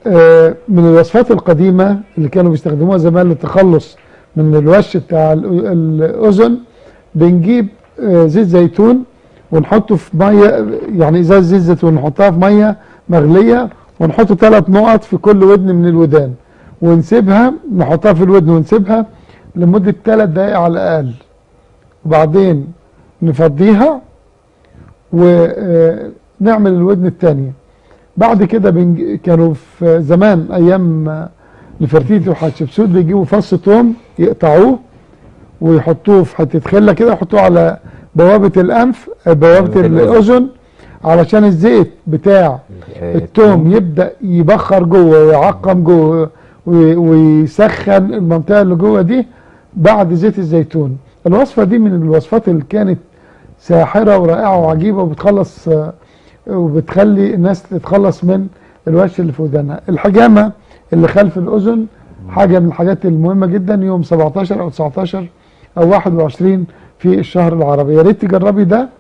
آه، من الوصفات القديمة اللي كانوا بيستخدموها زمان للتخلص من الوش بتاع الأ- الأذن بنجيب آه، زيت زيتون ونحطه في مية يعني ازاز زيت زيتون نحطها في مية مغلية ونحط ثلاث نقط في كل ودن من الودان ونسيبها نحطها في الودن ونسيبها لمدة ثلاث دقايق على الأقل وبعدين نفضيها ونعمل الودن الثانية بعد كده بنج... كانوا في زمان ايام آه، نفرتيتي وحتشبسوت بيجيبوا فص توم يقطعوه ويحطوه في حته خله كده يحطوه على بوابه الانف آه، بوابه بوابة الأذن. الاذن علشان الزيت بتاع التوم يبدا يبخر جوه ويعقم جوه وي- ويسخن المنطقه اللي جوه دي بعد زيت الزيتون الوصفه دي من الوصفات اللي كانت ساحره ورائعه وعجيبه وبتخلص آه، وبتخلي الناس تتخلص من الوش اللي في ودانها الحجامه اللي خلف الاذن حاجه من الحاجات المهمه جدا يوم 17 او 19 او 21 في الشهر العربي يا ريت تجربي ده